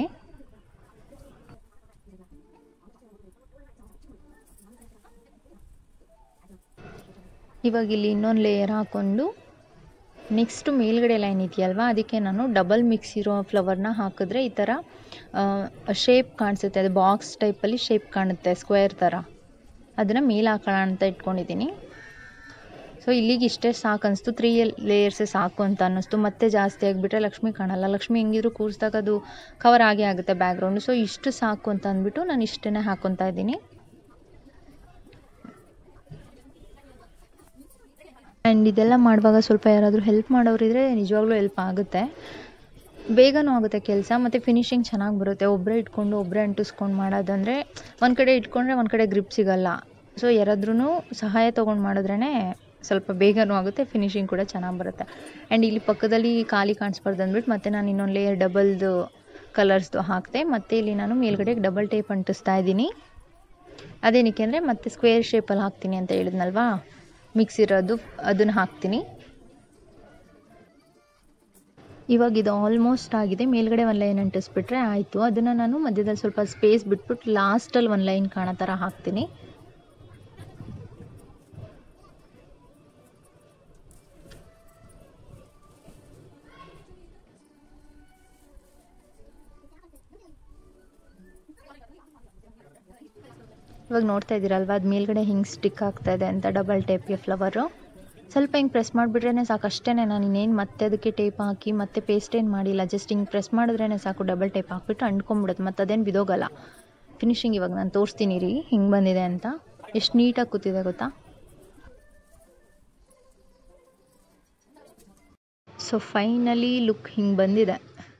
ಇವಾಗ ಇಲ್ಲಿ ಇನ್ನೊಂದು ಲೇಯರ್ ಹಾಕ್ಕೊಂಡು ನೆಕ್ಸ್ಟ್ ಮೇಲ್ಗಡೆ ಲೈನ್ ಇದೆಯಲ್ವಾ ಅದಕ್ಕೆ ನಾನು ಡಬಲ್ ಮಿಕ್ಸ್ ಇರೋ ಫ್ಲವರ್ನ ಹಾಕಿದ್ರೆ ಈ ಥರ ಶೇಪ್ ಕಾಣಿಸುತ್ತೆ ಅದು ಬಾಕ್ಸ್ ಟೈಪಲ್ಲಿ ಶೇಪ್ ಕಾಣುತ್ತೆ ಸ್ಕ್ವೇರ್ ಥರ ಅದನ್ನು ಮೇಲೆ ಹಾಕೋಣ ಅಂತ ಇಟ್ಕೊಂಡಿದ್ದೀನಿ ಸೊ ಇಲ್ಲಿಗೆ ಇಷ್ಟೇ ಸಾಕು ಅನಿಸ್ತು ತ್ರೀ ಲೇಯರ್ಸೇ ಸಾಕು ಅಂತ ಅನ್ನಿಸ್ತು ಮತ್ತೆ ಜಾಸ್ತಿ ಆಗಿಬಿಟ್ರೆ ಲಕ್ಷ್ಮಿ ಕಾಣಲ್ಲ ಲಕ್ಷ್ಮಿ ಹೆಂಗಿದ್ರು ಕೂರಿಸಿದಾಗ ಅದು ಕವರ್ ಆಗೇ ಆಗುತ್ತೆ ಬ್ಯಾಕ್ಗ್ರೌಂಡು ಸೊ ಇಷ್ಟು ಸಾಕು ಅಂತ ಅಂದ್ಬಿಟ್ಟು ನಾನು ಇಷ್ಟೇ ಹಾಕ್ಕೊತಾ ಇದ್ದೀನಿ ಆ್ಯಂಡ್ ಇದೆಲ್ಲ ಮಾಡುವಾಗ ಸ್ವಲ್ಪ ಯಾರಾದರೂ ಹೆಲ್ಪ್ ಮಾಡೋರಿದ್ರೆ ನಿಜವಾಗ್ಲೂ ಹೆಲ್ಪ್ ಆಗುತ್ತೆ ಬೇಗನೂ ಆಗುತ್ತೆ ಕೆಲಸ ಮತ್ತು ಫಿನಿಶಿಂಗ್ ಚೆನ್ನಾಗಿ ಬರುತ್ತೆ ಒಬ್ಬರೇ ಇಟ್ಕೊಂಡು ಒಬ್ಬರೇ ಅಂಟಿಸ್ಕೊಂಡು ಮಾಡೋದಂದರೆ ಒಂದು ಕಡೆ ಇಟ್ಕೊಂಡ್ರೆ ಒಂದು ಕಡೆ ಗ್ರಿಪ್ ಸಿಗಲ್ಲ ಸೊ ಯಾರಾದ್ರೂ ಸಹಾಯ ತೊಗೊಂಡು ಮಾಡಿದ್ರೇ ಸ್ವಲ್ಪ ಬೇಗನೂ ಆಗುತ್ತೆ ಫಿನಿಶಿಂಗ್ ಕೂಡ ಚೆನ್ನಾಗಿ ಬರುತ್ತೆ ಆ್ಯಂಡ್ ಇಲ್ಲಿ ಪಕ್ಕದಲ್ಲಿ ಖಾಲಿ ಕಾಣಿಸ್ಬಾರ್ದು ಅಂದ್ಬಿಟ್ಟು ಮತ್ತೆ ನಾನು ಇನ್ನೊಂದು ಲೇಯರ್ ಡಬಲ್ದು ಕಲರ್ಸ್ದು ಹಾಕಿದೆ ಮತ್ತು ಇಲ್ಲಿ ನಾನು ಮೇಲ್ಗಡೆ ಡಬಲ್ ಟೇಪ್ ಅಂಟಿಸ್ತಾ ಇದ್ದೀನಿ ಅದೇನಕ್ಕೆ ಅಂದರೆ ಮತ್ತೆ ಸ್ಕ್ವೇರ್ ಶೇಪಲ್ಲಿ ಹಾಕ್ತೀನಿ ಅಂತ ಹೇಳಿದ್ನಲ್ವಾ ಮಿಕ್ಸ್ ಇರೋದು ಅದನ್ನು ಹಾಕ್ತೀನಿ ಇವಾಗ ಇದು ಆಲ್ಮೋಸ್ಟ್ ಆಗಿದೆ ಮೇಲ್ಗಡೆ ಒಂದು ಲೈನ್ ಅಂಟಿಸ್ಬಿಟ್ರೆ ಆಯಿತು ಅದನ್ನು ನಾನು ಮಧ್ಯದಲ್ಲಿ ಸ್ವಲ್ಪ ಸ್ಪೇಸ್ ಬಿಟ್ಬಿಟ್ಟು ಲಾಸ್ಟಲ್ಲಿ ಒಂದು ಲೈನ್ ಕಾಣೋ ಥರ ಹಾಕ್ತೀನಿ ಇವಾಗ ನೋಡ್ತಾ ಇದ್ದೀರಲ್ವ ಅದು ಮೇಲ್ಗಡೆ ಹಿಂಗೆ ಸ್ಟಿಕ್ ಆಗ್ತಾ ಇದೆ ಅಂತ ಡಬಲ್ ಟೇಪ್ಗೆ ಫ್ಲವರು ಸ್ವಲ್ಪ ಹಿಂಗೆ ಪ್ರೆಸ್ ಮಾಡಿಬಿಟ್ರೇ ಸಾಕು ಅಷ್ಟೇ ನಾನು ಇನ್ನೇನು ಮತ್ತೆ ಅದಕ್ಕೆ ಟೇಪ್ ಹಾಕಿ ಮತ್ತೆ ಪೇಸ್ಟ್ ಏನು ಮಾಡಿಲ್ಲ ಜಸ್ಟ್ ಹಿಂಗೆ ಪ್ರೆಸ್ ಮಾಡಿದ್ರೇ ಸಾಕು ಡಬಲ್ ಟೇಪ್ ಹಾಕ್ಬಿಟ್ಟು ಅಂಟ್ಕೊಂಬಿಡುತ್ತೆ ಮತ್ತು ಅದೇನು ಬಿದೋಗಲ್ಲ ಫಿನಿಶಿಂಗ್ ಇವಾಗ ನಾನು ತೋರಿಸ್ತೀನಿ ರೀ ಹಿಂಗೆ ಬಂದಿದೆ ಅಂತ ಎಷ್ಟು ನೀಟಾಗಿ ಕೂತಿದೆ ಗೊತ್ತಾ ಸೊ ಫೈನಲಿ ಲುಕ್ ಹಿಂಗೆ ಬಂದಿದೆ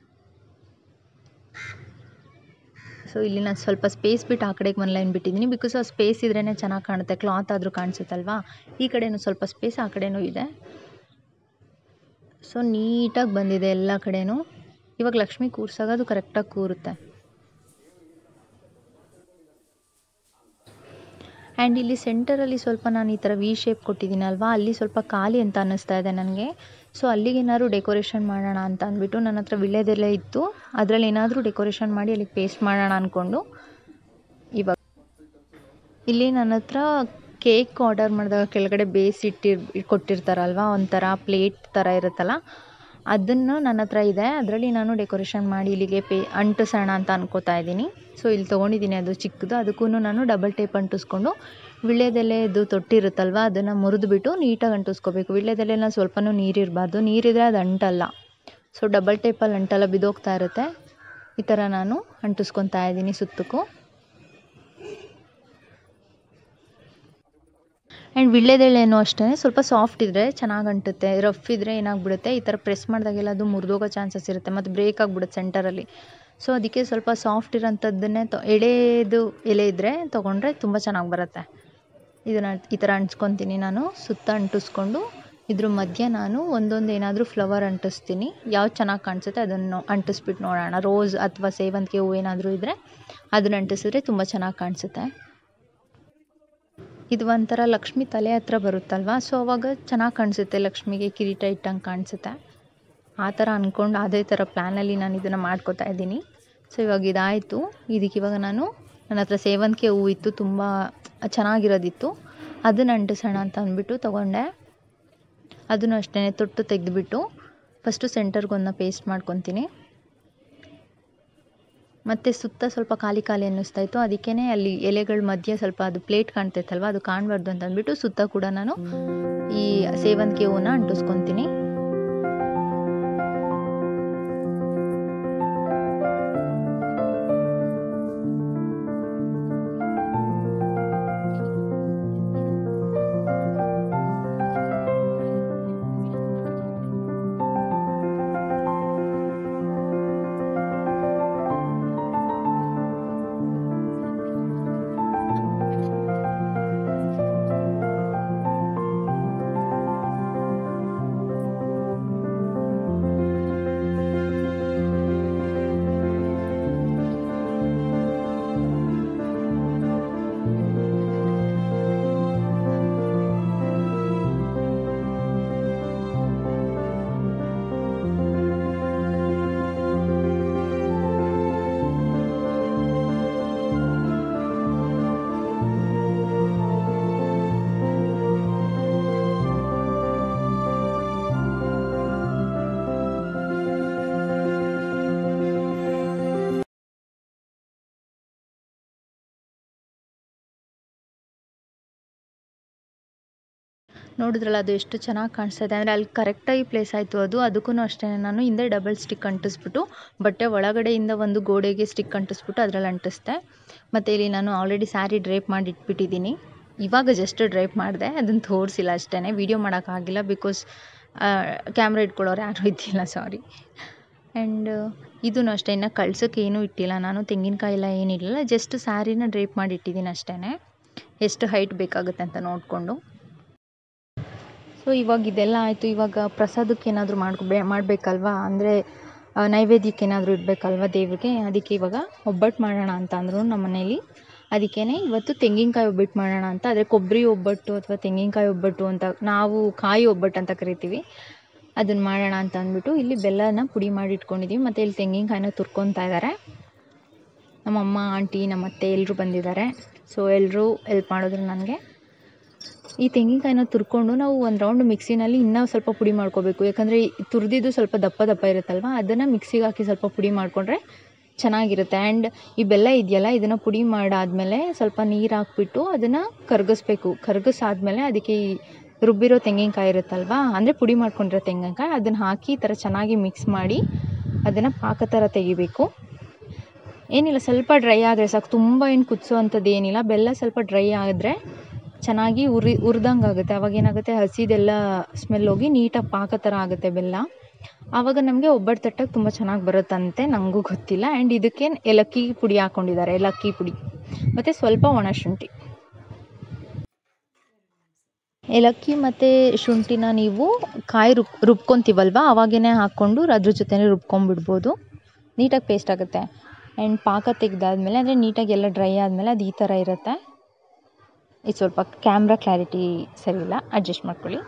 ಸೊ ಇಲ್ಲಿ ನಾನು ಸ್ವಲ್ಪ ಸ್ಪೇಸ್ ಬಿಟ್ಟು ಆ ಕಡೆಗೆ ಒಂದು ಲೈನ್ ಬಿಟ್ಟಿದ್ದೀನಿ ಬಿಕಾಸ್ ಆ ಸ್ಪೇಸ್ ಇದ್ರೇ ಚೆನ್ನಾಗಿ ಕಾಣುತ್ತೆ ಕ್ಲಾತ್ ಆದರೂ ಕಾಣಿಸುತ್ತಲ್ವಾ ಈ ಕಡೆನೂ ಸ್ವಲ್ಪ ಸ್ಪೇಸ್ ಆ ಕಡೆನೂ ಇದೆ ಸೊ ನೀಟಾಗಿ ಬಂದಿದೆ ಎಲ್ಲ ಕಡೆನೂ ಇವಾಗ ಲಕ್ಷ್ಮಿ ಕೂರ್ಸಾಗ ಅದು ಕರೆಕ್ಟಾಗಿ ಕೂರುತ್ತೆ ಆ್ಯಂಡ್ ಇಲ್ಲಿ ಸೆಂಟರಲ್ಲಿ ಸ್ವಲ್ಪ ನಾನು ಈ ಥರ ವಿ ಶೇಪ್ ಕೊಟ್ಟಿದ್ದೀನಲ್ವಾ ಅಲ್ಲಿ ಸ್ವಲ್ಪ ಖಾಲಿ ಅಂತ ಅನ್ನಿಸ್ತಾ ಇದೆ ನನಗೆ ಸೊ ಅಲ್ಲಿಗೆ ಏನಾದ್ರು ಡೆಕೋರೇಷನ್ ಮಾಡೋಣ ಅಂತ ಅಂದ್ಬಿಟ್ಟು ನನ್ನ ಹತ್ರ ವಿಳ್ಯದೆಲೆ ಇತ್ತು ಅದರಲ್ಲಿ ಏನಾದರೂ ಡೆಕೋರೇಷನ್ ಮಾಡಿ ಅಲ್ಲಿಗೆ ಪೇಸ್ಟ್ ಮಾಡೋಣ ಅಂದ್ಕೊಂಡು ಇವಾಗ ಇಲ್ಲಿ ನನ್ನ ಹತ್ರ ಕೇಕ್ ಆರ್ಡರ್ ಮಾಡಿದಾಗ ಕೆಳಗಡೆ ಬೇಯಿಸಿಟ್ಟಿರ್ ಕೊಟ್ಟಿರ್ತಾರಲ್ವ ಒಂಥರ ಪ್ಲೇಟ್ ಥರ ಇರುತ್ತಲ್ಲ ಅದನ್ನು ನನ್ನ ಹತ್ರ ಇದೆ ಅದರಲ್ಲಿ ನಾನು ಡೆಕೋರೇಷನ್ ಮಾಡಿ ಇಲ್ಲಿಗೆ ಪೇ ಅಂಟಿಸೋಣ ಅಂತ ಅನ್ಕೋತಾ ಇದ್ದೀನಿ ಸೊ ಇಲ್ಲಿ ತೊಗೊಂಡಿದ್ದೀನಿ ಅದು ಚಿಕ್ಕದು ಅದಕ್ಕೂ ನಾನು ಡಬಲ್ ಟೇಪ್ ಅಂಟಿಸ್ಕೊಂಡು ವಿಳ್ಯದೆಲೆದು ತೊಟ್ಟಿರುತ್ತಲ್ವ ಅದನ್ನು ಮುರಿದ್ಬಿಟ್ಟು ನೀಟಾಗಿ ಅಂಟಿಸ್ಕೋಬೇಕು ವಿಳ್ಯದೆಲೆನ ಸ್ವಲ್ಪನೂ ನೀರಿರಬಾರ್ದು ನೀರಿದ್ರೆ ಅದು ಅಂಟಲ್ಲ ಸೊ ಡಬಲ್ ಟೇಪಲ್ಲಿ ಅಂಟಲ್ಲ ಬಿದ್ದೋಗ್ತಾ ಇರುತ್ತೆ ಈ ಥರ ನಾನು ಅಂಟಿಸ್ಕೊತಾ ಇದ್ದೀನಿ ಸುತ್ತಕ್ಕೂ ಆ್ಯಂಡ್ ವಿಳ್ಯದೆಲೆನೂ ಅಷ್ಟೇ ಸ್ವಲ್ಪ ಸಾಫ್ಟ್ ಇದ್ದರೆ ಚೆನ್ನಾಗಿ ಅಂಟುತ್ತೆ ರಫ್ ಇದ್ದರೆ ಏನಾಗ್ಬಿಡುತ್ತೆ ಈ ಥರ ಪ್ರೆಸ್ ಮಾಡಿದಾಗೆಲ್ಲ ಅದು ಮುರಿದೋಗೋ ಚಾನ್ಸಸ್ ಇರುತ್ತೆ ಮತ್ತು ಬ್ರೇಕ್ ಆಗಿಬಿಡುತ್ತೆ ಸೆಂಟರಲ್ಲಿ ಸೊ ಅದಕ್ಕೆ ಸ್ವಲ್ಪ ಸಾಫ್ಟ್ ಇರೋಂಥದ್ದನ್ನೇ ತೊ ಎಳೆದು ಎಲೆ ಇದ್ದರೆ ತೊಗೊಂಡ್ರೆ ತುಂಬ ಚೆನ್ನಾಗಿ ಬರುತ್ತೆ ಇದನ್ನು ಈ ಥರ ಅಂಟ್ಸ್ಕೊತೀನಿ ನಾನು ಸುತ್ತ ಅಂಟಿಸ್ಕೊಂಡು ಇದ್ರ ಮಧ್ಯೆ ನಾನು ಒಂದೊಂದು ಏನಾದರೂ ಫ್ಲವರ್ ಅಂಟಿಸ್ತೀನಿ ಯಾವ್ದು ಚೆನ್ನಾಗಿ ಕಾಣಿಸುತ್ತೆ ಅದನ್ನು ಅಂಟಿಸ್ಬಿಟ್ಟು ನೋಡೋಣ ರೋಸ್ ಅಥವಾ ಸೇವಂತಿಗೆ ಹೂವು ಏನಾದರೂ ಇದ್ದರೆ ಅದನ್ನ ಅಂಟಿಸಿದ್ರೆ ತುಂಬ ಚೆನ್ನಾಗಿ ಕಾಣಿಸುತ್ತೆ ಇದು ಒಂಥರ ಲಕ್ಷ್ಮಿ ತಲೆ ಹತ್ರ ಬರುತ್ತಲ್ವ ಸೊ ಅವಾಗ ಚೆನ್ನಾಗಿ ಕಾಣಿಸುತ್ತೆ ಲಕ್ಷ್ಮಿಗೆ ಕಿರೀಟ ಇಟ್ಟಂಗೆ ಕಾಣಿಸುತ್ತೆ ಆ ಥರ ಅಂದ್ಕೊಂಡು ಅದೇ ಥರ ಪ್ಲ್ಯಾನಲ್ಲಿ ನಾನು ಇದನ್ನು ಮಾಡ್ಕೋತಾ ಇದ್ದೀನಿ ಸೊ ಇವಾಗ ಇದಾಯಿತು ಇದಕ್ಕೆ ಇವಾಗ ನಾನು ನನ್ನ ಹತ್ರ ಸೇವಂತಿಗೆ ಹೂವು ಇತ್ತು ತುಂಬ ಚೆನ್ನಾಗಿರೋದಿತ್ತು ಅದನ್ನು ಅಂಟಿಸೋಣ ಅಂತ ಅಂದ್ಬಿಟ್ಟು ತೊಗೊಂಡೆ ಅದನ್ನು ಅಷ್ಟೇ ತೊಟ್ಟು ತೆಗೆದುಬಿಟ್ಟು ಫಸ್ಟು ಸೆಂಟರ್ಗೊಂದನ್ನ ಪೇಸ್ಟ್ ಮಾಡ್ಕೊತೀನಿ ಮತ್ತು ಸುತ್ತ ಸ್ವಲ್ಪ ಖಾಲಿ ಖಾಲಿ ಅನ್ನಿಸ್ತಾ ಇತ್ತು ಅದಕ್ಕೇ ಅಲ್ಲಿ ಎಲೆಗಳ ಮಧ್ಯೆ ಸ್ವಲ್ಪ ಅದು ಪ್ಲೇಟ್ ಕಾಣ್ತೈತಲ್ವ ಅದು ಕಾಣಬಾರ್ದು ಅಂತ ಅಂದ್ಬಿಟ್ಟು ಸುತ್ತ ಕೂಡ ನಾನು ಈ ಸೇವಂತಿಗೆ ಹೂವನ್ನ ಅಂಟಿಸ್ಕೊತೀನಿ ನೋಡಿದ್ರಲ್ಲ ಅದು ಎಷ್ಟು ಚೆನ್ನಾಗಿ ಕಾಣಿಸ್ತಾ ಇದೆ ಅಂದರೆ ಅಲ್ಲಿ ಕರೆಕ್ಟಾಗಿ ಪ್ಲೇಸ್ ಆಯಿತು ಅದು ಅದಕ್ಕೂ ಅಷ್ಟೇ ನಾನು ಹಿಂದೆ ಡಬಲ್ ಸ್ಟಿಕ್ ಅಂಟಿಸ್ಬಿಟ್ಟು ಬಟ್ಟೆ ಒಳಗಡೆಯಿಂದ ಒಂದು ಗೋಡೆಗೆ ಸ್ಟಿಕ್ ಅಂಟಿಸ್ಬಿಟ್ಟು ಅದರಲ್ಲಿ ಅಂಟಿಸ್ದೆ ಮತ್ತು ಇಲ್ಲಿ ನಾನು ಆಲ್ರೆಡಿ ಸ್ಯಾರಿ ಡ್ರೇಪ್ ಮಾಡಿ ಇಟ್ಬಿಟ್ಟಿದ್ದೀನಿ ಇವಾಗ ಜಸ್ಟ್ ಡ್ರೈಪ್ ಮಾಡಿದೆ ಅದನ್ನು ತೋರಿಸಿಲ್ಲ ಅಷ್ಟೇ ವೀಡಿಯೋ ಮಾಡೋಕ್ಕಾಗಿಲ್ಲ ಬಿಕಾಸ್ ಕ್ಯಾಮ್ರಾ ಇಟ್ಕೊಳ್ಳೋರು ಯಾರೂ ಇದ್ದಿಲ್ಲ ಸಾರಿ ಆ್ಯಂಡ್ ಇದೂ ಅಷ್ಟೇ ಇನ್ನು ಕಳ್ಸೋಕ್ಕೆ ಏನೂ ಇಟ್ಟಿಲ್ಲ ನಾನು ತೆಂಗಿನಕಾಯಿ ಎಲ್ಲ ಏನಿರಲಿಲ್ಲ ಜಸ್ಟ್ ಸ್ಯಾರಿನ ಡ್ರೇಪ್ ಮಾಡಿ ಇಟ್ಟಿದ್ದೀನಿ ಅಷ್ಟೇ ಎಷ್ಟು ಹೈಟ್ ಬೇಕಾಗುತ್ತೆ ಅಂತ ನೋಡಿಕೊಂಡು ಸೊ ಇವಾಗ ಇದೆಲ್ಲ ಆಯಿತು ಇವಾಗ ಪ್ರಸಾದಕ್ಕೆ ಏನಾದರೂ ಮಾಡ್ಕೊ ಮಾಡಬೇಕಲ್ವಾ ಅಂದರೆ ನೈವೇದ್ಯಕ್ಕೆ ಏನಾದರೂ ಇಡಬೇಕಲ್ವ ದೇವ್ರಿಗೆ ಅದಕ್ಕೆ ಇವಾಗ ಒಬ್ಬಟ್ಟು ಮಾಡೋಣ ಅಂತ ಅಂದರು ನಮ್ಮ ಮನೇಲಿ ಅದಕ್ಕೇ ಇವತ್ತು ತೆಂಗಿನಕಾಯಿ ಒಬ್ಬಟ್ಟು ಮಾಡೋಣ ಅಂತ ಆದರೆ ಕೊಬ್ಬರಿ ಒಬ್ಬಟ್ಟು ಅಥವಾ ತೆಂಗಿನಕಾಯಿ ಒಬ್ಬಟ್ಟು ಅಂತ ನಾವು ಕಾಯಿ ಒಬ್ಬಟ್ಟು ಅಂತ ಕರಿತೀವಿ ಅದನ್ನು ಮಾಡೋಣ ಅಂತ ಅಂದ್ಬಿಟ್ಟು ಇಲ್ಲಿ ಬೆಲ್ಲನ ಪುಡಿ ಮಾಡಿ ಇಟ್ಕೊಂಡಿದ್ದೀವಿ ಮತ್ತು ಇಲ್ಲಿ ತೆಂಗಿನಕಾಯಿನ ತುರ್ಕೊತಾ ಇದ್ದಾರೆ ನಮ್ಮಮ್ಮ ಆಂಟಿ ನಮ್ಮ ಅತ್ತೆ ಎಲ್ಲರೂ ಬಂದಿದ್ದಾರೆ ಸೊ ಎಲ್ಲರೂ ಎಲ್ಪ್ ಮಾಡಿದ್ರು ನನಗೆ ಈ ತೆಂಗಿನಕಾಯಿನ ತುರ್ಕೊಂಡು ನಾವು ಒಂದು ರೌಂಡ್ ಮಿಕ್ಸಿನಲ್ಲಿ ಇನ್ನೂ ಸ್ವಲ್ಪ ಪುಡಿ ಮಾಡ್ಕೋಬೇಕು ಯಾಕಂದರೆ ತುರಿದಿದ್ದು ಸ್ವಲ್ಪ ದಪ್ಪ ದಪ್ಪ ಇರುತ್ತಲ್ವ ಅದನ್ನು ಮಿಕ್ಸಿಗೆ ಹಾಕಿ ಸ್ವಲ್ಪ ಪುಡಿ ಮಾಡಿಕೊಂಡ್ರೆ ಚೆನ್ನಾಗಿರುತ್ತೆ ಆ್ಯಂಡ್ ಈ ಬೆಲ್ಲ ಇದೆಯಲ್ಲ ಇದನ್ನು ಪುಡಿ ಮಾಡಾದಮೇಲೆ ಸ್ವಲ್ಪ ನೀರು ಹಾಕ್ಬಿಟ್ಟು ಅದನ್ನು ಕರಗಿಸ್ಬೇಕು ಕರಗಿಸಾದ್ಮೇಲೆ ಅದಕ್ಕೆ ಈ ರುಬ್ಬಿರೋ ತೆಂಗಿನಕಾಯಿ ಇರುತ್ತಲ್ವ ಅಂದರೆ ಪುಡಿ ಮಾಡ್ಕೊಂಡಿರೋ ತೆಂಗಿನಕಾಯಿ ಅದನ್ನು ಹಾಕಿ ಈ ಥರ ಚೆನ್ನಾಗಿ ಮಿಕ್ಸ್ ಮಾಡಿ ಅದನ್ನು ಪಾಕ ಥರ ತೆಗಿಬೇಕು ಏನಿಲ್ಲ ಸ್ವಲ್ಪ ಡ್ರೈ ಆದರೆ ಸಾಕು ತುಂಬ ಏನು ಕುದಿಸೋ ಅಂಥದ್ದು ಏನಿಲ್ಲ ಬೆಲ್ಲ ಸ್ವಲ್ಪ ಡ್ರೈ ಆದರೆ ಚೆನ್ನಾಗಿ ಉರಿ ಹುರ್ದಂಗೆ ಆಗುತ್ತೆ ಅವಾಗ ಏನಾಗುತ್ತೆ ಹಸಿದೆಲ್ಲ ಸ್ಮೆಲ್ ಹೋಗಿ ನೀಟಾಗಿ ಪಾಕ ಥರ ಆಗುತ್ತೆ ಬೆಲ್ಲ ಆವಾಗ ನಮಗೆ ಒಬ್ಬಟ್ಟು ತಟ್ಟಕ್ಕೆ ತುಂಬ ಚೆನ್ನಾಗಿ ಬರುತ್ತಂತೆ ನನಗೂ ಗೊತ್ತಿಲ್ಲ ಆ್ಯಂಡ್ ಇದಕ್ಕೆ ಏಲಕ್ಕಿ ಪುಡಿ ಹಾಕ್ಕೊಂಡಿದ್ದಾರೆ ಏಲಕ್ಕಿ ಪುಡಿ ಮತ್ತು ಸ್ವಲ್ಪ ಒಣಶುಂಠಿ ಏಲಕ್ಕಿ ಮತ್ತು ಶುಂಠಿನ ನೀವು ಕಾಯಿ ರುಬ್ ರುಬ್ಕೊತೀವಲ್ವ ಅವಾಗೇ ಹಾಕ್ಕೊಂಡು ಅದ್ರ ಜೊತೆನೇ ರುಬ್ಕೊಂಬಿಡ್ಬೋದು ನೀಟಾಗಿ ಪೇಸ್ಟ್ ಆಗುತ್ತೆ ಆ್ಯಂಡ್ ಪಾಕ ತೆಗೆದಾದ್ಮೇಲೆ ಅಂದರೆ ನೀಟಾಗಿ ಎಲ್ಲ ಡ್ರೈ ಆದಮೇಲೆ ಅದು ಈ ಥರ ಇರುತ್ತೆ ಇದು ಸ್ವಲ್ಪ ಕ್ಯಾಮ್ರಾ ಕ್ಲಾರಿಟಿ ಸರಿ ಇಲ್ಲ ಅಡ್ಜಸ್ಟ್ ಮಾಡ್ಕೊಳ್ಳಿ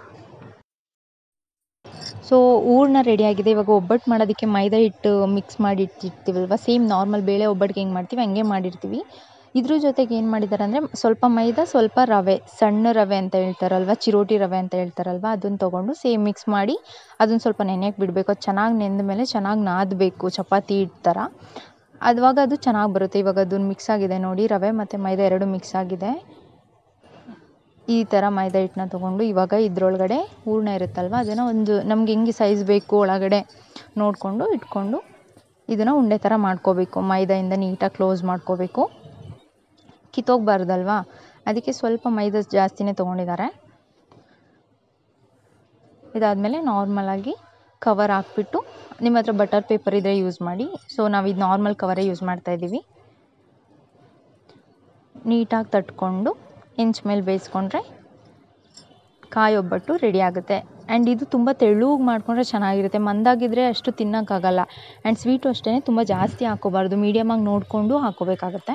ಸೊ ಹೂರ್ಣ ರೆಡಿಯಾಗಿದೆ ಇವಾಗ ಒಬ್ಬಟ್ಟು ಮಾಡೋದಕ್ಕೆ ಮೈದಾ ಹಿಟ್ಟು ಮಿಕ್ಸ್ ಮಾಡಿ ಇಟ್ಟಿರ್ತೀವಲ್ವ ಸೇಮ್ ನಾರ್ಮಲ್ ಬೇಳೆ ಒಬ್ಬಟ್ಟಿಗೆ ಹೆಂಗೆ ಮಾಡ್ತೀವಿ ಹಂಗೆ ಮಾಡಿರ್ತೀವಿ ಇದ್ರ ಜೊತೆಗೆ ಏನು ಮಾಡಿದ್ದಾರೆ ಅಂದರೆ ಸ್ವಲ್ಪ ಮೈದಾ ಸ್ವಲ್ಪ ರವೆ ಸಣ್ಣ ರವೆ ಅಂತ ಹೇಳ್ತಾರಲ್ವ ಚಿರೋಟಿ ರವೆ ಅಂತ ಹೇಳ್ತಾರಲ್ವ ಅದನ್ನು ತೊಗೊಂಡು ಸೇಮ್ ಮಿಕ್ಸ್ ಮಾಡಿ ಅದನ್ನು ಸ್ವಲ್ಪ ನೆನೆಯಕ್ಕೆ ಬಿಡಬೇಕು ಅದು ಚೆನ್ನಾಗಿ ನೆಂದ ಮೇಲೆ ಚೆನ್ನಾಗಿ ನಾದಬೇಕು ಚಪಾತಿ ಹಿಟ್ಟು ಥರ ಅದುವಾಗ ಅದು ಚೆನ್ನಾಗಿ ಬರುತ್ತೆ ಇವಾಗ ಅದನ್ನು ಮಿಕ್ಸ್ ಆಗಿದೆ ನೋಡಿ ರವೆ ಮತ್ತು ಮೈದಾ ಎರಡು ಮಿಕ್ಸ್ ಆಗಿದೆ ಈ ಥರ ಮೈದಾ ಹಿಟ್ಟನ್ನ ತೊಗೊಂಡು ಇವಾಗ ಇದ್ರೊಳಗಡೆ ಹೂರ್ಣ ಇರುತ್ತಲ್ವ ಅದನ್ನು ಒಂದು ನಮ್ಗೆ ಹೆಂಗೆ ಸೈಜ್ ಬೇಕು ಒಳಗಡೆ ನೋಡಿಕೊಂಡು ಇಟ್ಕೊಂಡು ಇದನ್ನು ಉಂಡೆ ಥರ ಮಾಡ್ಕೋಬೇಕು ಮೈದಾಯಿಂದ ನೀಟಾಗಿ ಕ್ಲೋಸ್ ಮಾಡ್ಕೋಬೇಕು ಕಿತ್ತೋಗ್ಬಾರ್ದಲ್ವಾ ಅದಕ್ಕೆ ಸ್ವಲ್ಪ ಮೈದಾ ಜಾಸ್ತಿನೇ ತೊಗೊಂಡಿದ್ದಾರೆ ಇದಾದಮೇಲೆ ನಾರ್ಮಲಾಗಿ ಕವರ್ ಹಾಕ್ಬಿಟ್ಟು ನಿಮ್ಮ ಹತ್ರ ಬಟರ್ ಪೇಪರ್ ಇದ್ದರೆ ಯೂಸ್ ಮಾಡಿ ಸೊ ನಾವು ಇದು ನಾರ್ಮಲ್ ಕವರೇ ಯೂಸ್ ಮಾಡ್ತಾಯಿದ್ದೀವಿ ನೀಟಾಗಿ ತಟ್ಕೊಂಡು ಹೆಂಚ್ ಮೇಲೆ ಬೇಯಿಸ್ಕೊಂಡ್ರೆ ಕಾಯಿ ಒಬ್ಬಟ್ಟು ರೆಡಿ ಆಗುತ್ತೆ ಆ್ಯಂಡ್ ಇದು ತುಂಬ ತೆಳ್ಳಗೆ ಮಾಡಿಕೊಂಡ್ರೆ ಚೆನ್ನಾಗಿರುತ್ತೆ ಮಂದಾಗಿದ್ದರೆ ಅಷ್ಟು ತಿನ್ನೋಕ್ಕಾಗಲ್ಲ ಆ್ಯಂಡ್ ಸ್ವೀಟು ಅಷ್ಟೇ ತುಂಬ ಜಾಸ್ತಿ ಹಾಕ್ಕೋಬಾರ್ದು ಮೀಡಿಯಮಾಗಿ ನೋಡಿಕೊಂಡು ಹಾಕ್ಕೋಬೇಕಾಗತ್ತೆ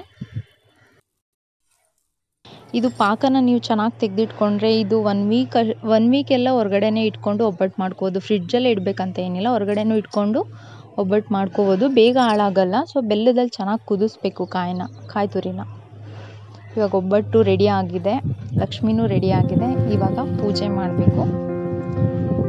ಇದು ಪಾಕನ ನೀವು ಚೆನ್ನಾಗಿ ತೆಗೆದಿಟ್ಕೊಂಡ್ರೆ ಇದು ಒನ್ ವೀಕ್ ಒನ್ ವೀಕೆಲ್ಲ ಹೊರ್ಗಡೆನೇ ಇಟ್ಕೊಂಡು ಒಬ್ಬಟ್ಟು ಮಾಡ್ಕೋಬೋದು ಫ್ರಿಡ್ಜಲ್ಲೇ ಇಡಬೇಕಂತ ಏನಿಲ್ಲ ಹೊರ್ಗಡೆನೂ ಇಟ್ಕೊಂಡು ಒಬ್ಬಟ್ಟು ಮಾಡ್ಕೋಬೋದು ಬೇಗ ಹಾಳಾಗಲ್ಲ ಸೊ ಬೆಲ್ಲದಲ್ಲಿ ಚೆನ್ನಾಗಿ ಕುದಿಸ್ಬೇಕು ಕಾಯಿನ ಕಾಯಿ ತುರಿನ ಇವಾಗ ಒಬ್ಬಟ್ಟು ರೆಡಿ ಆಗಿದೆ ಲಕ್ಷ್ಮಿನೂ ರೆಡಿ ಆಗಿದೆ ಇವಾಗ ಪೂಜೆ ಮಾಡಬೇಕು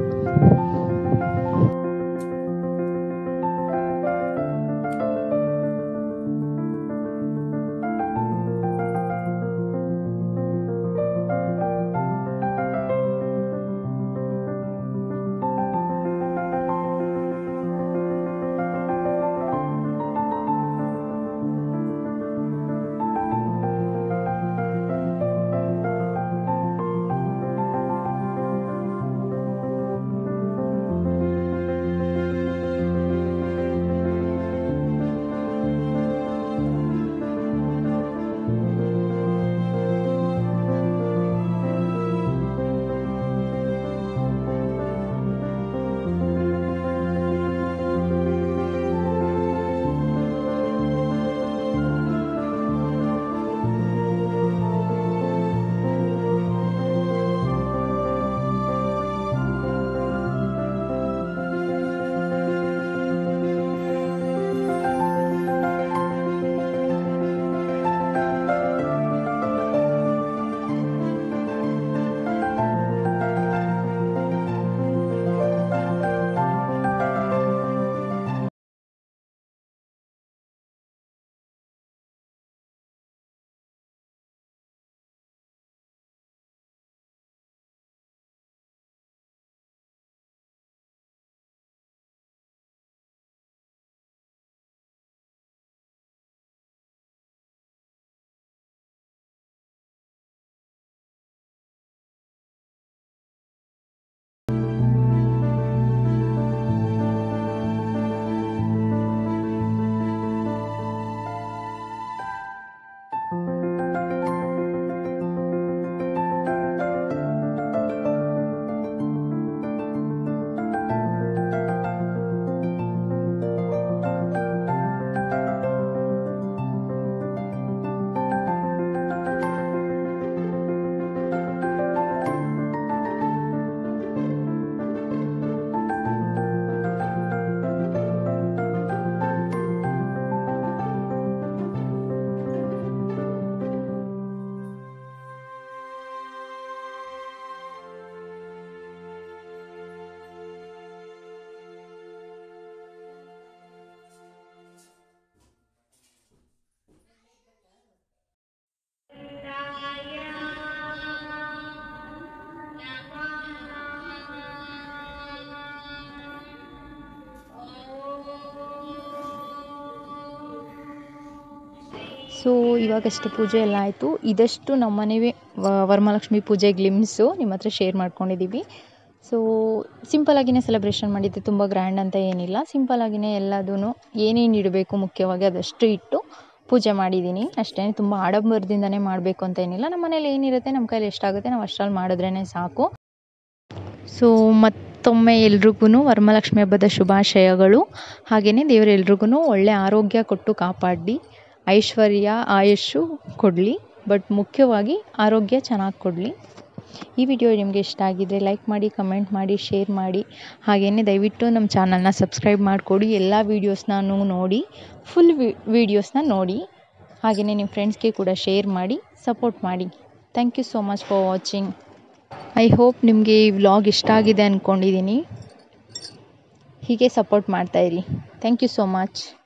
ಸೊ ಇವಾಗಷ್ಟೇ ಪೂಜೆ ಎಲ್ಲ ಆಯಿತು ಇದಷ್ಟು ನಮ್ಮ ಮನೆವೇ ವರಮಹಾಲಕ್ಷ್ಮಿ ಪೂಜೆ ಗ್ಲಿಮ್ಸು ನಿಮ್ಮ ಹತ್ರ ಶೇರ್ ಮಾಡ್ಕೊಂಡಿದ್ದೀವಿ ಸೊ ಸಿಂಪಲಾಗಿಯೇ ಸೆಲೆಬ್ರೇಷನ್ ಮಾಡಿದ್ದೆ ತುಂಬ ಗ್ರ್ಯಾಂಡ್ ಅಂತ ಏನಿಲ್ಲ ಸಿಂಪಲಾಗಿಯೇ ಎಲ್ಲದೂ ಏನೇನು ಇಡಬೇಕು ಮುಖ್ಯವಾಗಿ ಅದಷ್ಟು ಇಟ್ಟು ಪೂಜೆ ಮಾಡಿದ್ದೀನಿ ಅಷ್ಟೇ ತುಂಬ ಆಡಂಬರದಿಂದನೇ ಮಾಡಬೇಕು ಅಂತ ಏನಿಲ್ಲ ನಮ್ಮ ಮನೇಲಿ ಏನಿರುತ್ತೆ ನಮ್ಮ ಕೈಲಿ ಎಷ್ಟಾಗುತ್ತೆ ನಾವು ಅಷ್ಟರಲ್ಲಿ ಮಾಡಿದ್ರೇ ಸಾಕು ಸೊ ಮತ್ತೊಮ್ಮೆ ಎಲ್ರಿಗೂ ವರಮಹಾಲಕ್ಷ್ಮಿ ಹಬ್ಬದ ಶುಭಾಶಯಗಳು ಹಾಗೆಯೇ ದೇವರು ಎಲ್ರಿಗೂ ಒಳ್ಳೆ ಆರೋಗ್ಯ ಕೊಟ್ಟು ಕಾಪಾಡಿ ಐಶ್ವರ್ಯ ಆಯುಷ್ಷು ಕೊಡಲಿ ಬಟ್ ಮುಖ್ಯವಾಗಿ ಆರೋಗ್ಯ ಚೆನ್ನಾಗಿ ಕೊಡಲಿ ಈ ವಿಡಿಯೋ ನಿಮಗೆ ಇಷ್ಟ ಆಗಿದ್ದರೆ ಲೈಕ್ ಮಾಡಿ ಕಮೆಂಟ್ ಮಾಡಿ ಶೇರ್ ಮಾಡಿ ಹಾಗೆಯೇ ದಯವಿಟ್ಟು ನಮ್ಮ ಚಾನಲ್ನ ಸಬ್ಸ್ಕ್ರೈಬ್ ಮಾಡಿಕೊಡಿ ಎಲ್ಲ ವೀಡಿಯೋಸ್ನೂ ನೋಡಿ ಫುಲ್ ವೀಡಿಯೋಸ್ನ ನೋಡಿ ಹಾಗೆಯೇ ನಿಮ್ಮ ಫ್ರೆಂಡ್ಸ್ಗೆ ಕೂಡ ಶೇರ್ ಮಾಡಿ ಸಪೋರ್ಟ್ ಮಾಡಿ thank you so much for watching I hope ನಿಮಗೆ ಈ ವ್ಲಾಗ್ ಇಷ್ಟ ಆಗಿದೆ ಅಂದ್ಕೊಂಡಿದ್ದೀನಿ ಹೀಗೆ ಸಪೋರ್ಟ್ ಮಾಡ್ತಾಯಿರಿ ಥ್ಯಾಂಕ್ ಯು ಸೋ ಮಚ್